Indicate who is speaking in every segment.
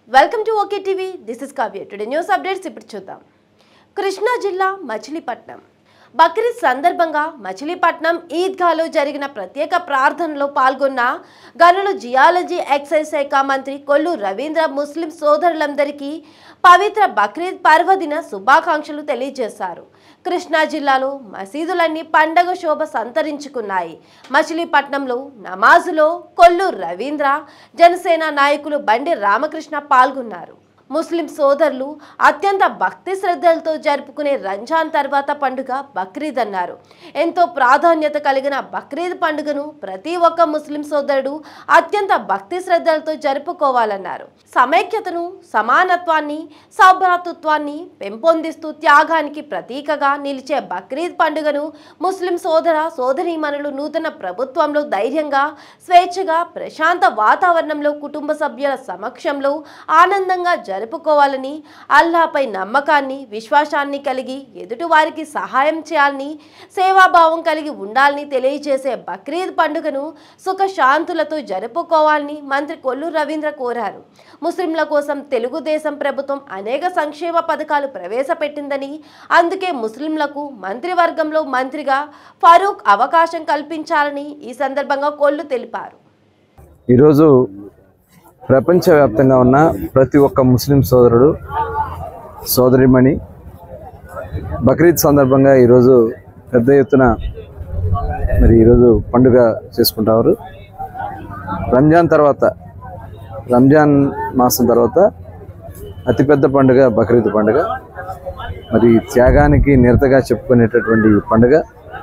Speaker 1: Welcome to okay TV this is Kavya today news updates ఇప్పుడు చూద్దాం కృష్ణా జిల్లా మచిలీపట్నం బక్రీద్ సందర్భంగా మచిలీపట్నం ఈద్గాలో జరిగిన ప్రత్యేక ప్రార్థనలో పాల్గొన్న గనులు జియాలజీ ఎక్సైజ్ శాఖ మంత్రి కొల్లు రవీంద్ర ముస్లిం సోదరులందరికీ పవిత్ర బక్రీద్ పర్వదిన శుభాకాంక్షలు తెలియజేశారు కృష్ణా జిల్లాలో మసీదులన్నీ పండగ శోభ సంతరించుకున్నాయి మచిలీపట్నంలో నమాజులో కొల్లు రవీంద్ర జనసేన నాయకులు బండి రామకృష్ణ పాల్గొన్నారు ముస్లిం సోదరులు అత్యంత భక్తి శ్రద్ధలతో జరుపుకునే రంజాన్ తర్వాత పండుగ బక్రీద్ అన్నారు ఎంతో ప్రాధాన్యత కలిగిన బక్రీద్ పండుగను ప్రతి ఒక్క ముస్లిం సోదరుడు అత్యంత భక్తి శ్రద్ధలతో జరుపుకోవాలన్నారు సమైక్యతను సమానత్వాన్ని సౌభ్రాతృత్వాన్ని పెంపొందిస్తూ త్యాగానికి ప్రతీకగా నిలిచే బక్రీద్ పండుగను ముస్లిం సోదర సోదరీమణులు నూతన ప్రభుత్వంలో ధైర్యంగా స్వేచ్ఛగా ప్రశాంత వాతావరణంలో కుటుంబ సభ్యుల సమక్షంలో ఆనందంగా జరుపుకోవాలని అల్లాపై నమ్మకాన్ని విశ్వాసాన్ని కలిగి ఎదుటివారికి సహాయం చేయాలని సేవాభావం కలిగి ఉండాలని తెలియజేసే బక్రీద్ పండుగను సుఖశాంతులతో జరుపుకోవాలని మంత్రి కొల్లు రవీంద్ర కోరారు ముస్లింల కోసం తెలుగుదేశం ప్రభుత్వం అనేక సంక్షేమ పథకాలు ప్రవేశపెట్టిందని అందుకే ముస్లింలకు మంత్రివర్గంలో మంత్రిగా ఫరూక్ అవకాశం కల్పించాలని ఈ సందర్భంగా కొల్లు తెలిపారు
Speaker 2: ఈరోజు ప్రపంచవ్యాప్తంగా ఉన్న ప్రతి ఒక్క ముస్లిం సోదరుడు సోదరిమణి బక్రీద్ సందర్భంగా ఈరోజు పెద్ద ఎత్తున మరి ఈరోజు పండుగ చేసుకుంటారు రంజాన్ తర్వాత రంజాన్ మాసం తర్వాత అతిపెద్ద పండుగ బక్రీద్ పండుగ మరి త్యాగానికి నిరతగా చెప్పుకునేటటువంటి ఈ పండుగ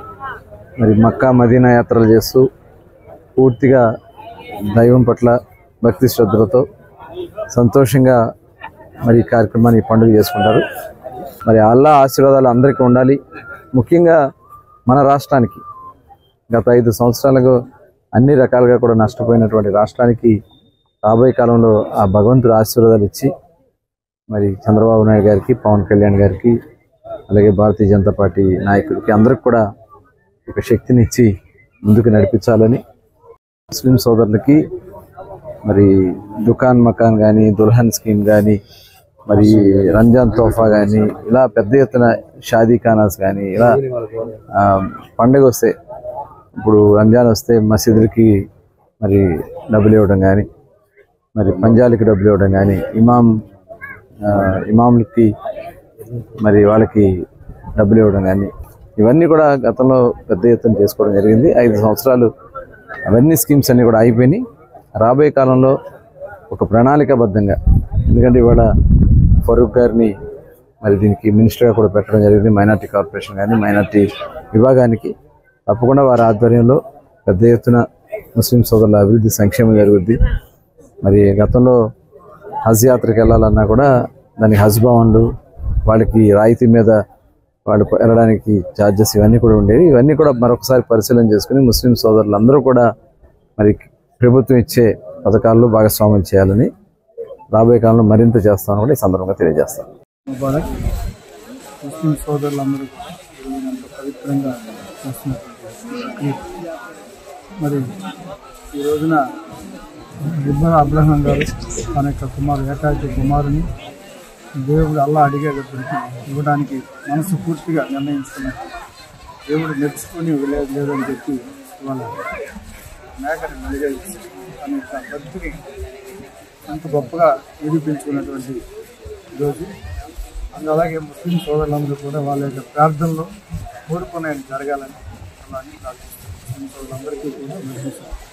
Speaker 2: మరి మక్కా మదీనా యాత్రలు చేస్తూ పూర్తిగా దైవం పట్ల భక్తి శ్రద్ధలతో సంతోషంగా మరి ఈ కార్యక్రమాన్ని ఈ పండుగ చేసుకుంటారు మరి అల్లా ఆశీర్వాదాలు అందరికీ ఉండాలి ముఖ్యంగా మన రాష్ట్రానికి గత ఐదు సంవత్సరాలుగా అన్ని రకాలుగా కూడా నష్టపోయినటువంటి రాష్ట్రానికి రాబోయే కాలంలో ఆ భగవంతుడు ఆశీర్వాదాలు ఇచ్చి మరి చంద్రబాబు నాయుడు గారికి పవన్ కళ్యాణ్ గారికి అలాగే భారతీయ జనతా పార్టీ నాయకుడికి అందరికి కూడా ఒక శక్తిని ఇచ్చి ముందుకు నడిపించాలని ముస్లిం సోదరులకి మరి దుకాన్ మకాన్ కానీ దుల్హన్ స్కీమ్ కానీ మరి రంజాన్ తోఫా కానీ ఇలా పెద్ద ఎత్తున షాదీ ఖానాస్ కానీ ఇలా ఆ, పండగ వస్తే ఇప్పుడు రంజాన్ వస్తే మసీదులకి మరి డబ్బులు ఇవ్వడం కానీ మరి పంజాలకి డబ్బులు ఇవ్వడం కానీ ఇమాం ఆ, ఇమాములకి మరి వాళ్ళకి డబ్బులు ఇవ్వడం కానీ ఇవన్నీ కూడా గతంలో పెద్ద ఎత్తున చేసుకోవడం జరిగింది ఐదు సంవత్సరాలు అవన్నీ స్కీమ్స్ అన్నీ కూడా అయిపోయినాయి రాబోయే కాలంలో ఒక ప్రణాళికాబద్ధంగా ఎందుకంటే ఇవాళ ఫరూక్ గారిని మరి దీనికి మినిస్టర్గా కూడా పెట్టడం జరిగింది మైనార్టీ కార్పొరేషన్ కానీ మైనార్టీ విభాగానికి తప్పకుండా వారి ఆధ్వర్యంలో పెద్ద ఎత్తున ముస్లిం సోదరుల అభివృద్ధి సంక్షేమం జరుగుద్ది మరి గతంలో హజ్ యాత్రకి వెళ్ళాలన్నా కూడా దానికి హజ్ భవన్లు వాళ్ళకి రాయితీ మీద వాళ్ళు వెళ్ళడానికి ఛార్జెస్ ఇవన్నీ కూడా ఉండేవి ఇవన్నీ కూడా మరొకసారి పరిశీలన చేసుకుని ముస్లిం సోదరులందరూ కూడా మరి ప్రభుత్వం ఇచ్చే పథకాల్లో భాగస్వామ్యం చేయాలని రాబోయే కాలంలో మరింత చేస్తామని కూడా ఈ సందర్భంగా తెలియజేస్తాను
Speaker 3: ముబారక్ ముస్లిం సోదరులందరూ కూడా ఈరోజు పవిత్రంగా చేస్తున్నటువంటి ఈద్. మరి ఈ రోజున ఇబ్బంది అబ్రహం గారు తన యొక్క కుమారు ఏకాకి కుమారుని దేవుడు అల్లా అడిగేటప్పటికి ఇవ్వడానికి మనసు పూర్తిగా నిర్ణయించుకున్నారు దేవుడు మెచ్చుకొని లేదు లేదని చెప్పి ఇవాళ మేకని మలిగా ఇచ్చి తన యొక్క భక్తిని అంత గొప్పగా నిరూపించుకున్నటువంటి రోజు అండ్ అలాగే ముస్లిం సోదరులందరూ కూడా వాళ్ళ యొక్క ప్రార్థనలో కోరుకునే జరగాలని అలాగే ప్రార్థిస్తున్నాం ముస్లిం సోదరులందరికీ కూడా నిర్దేశం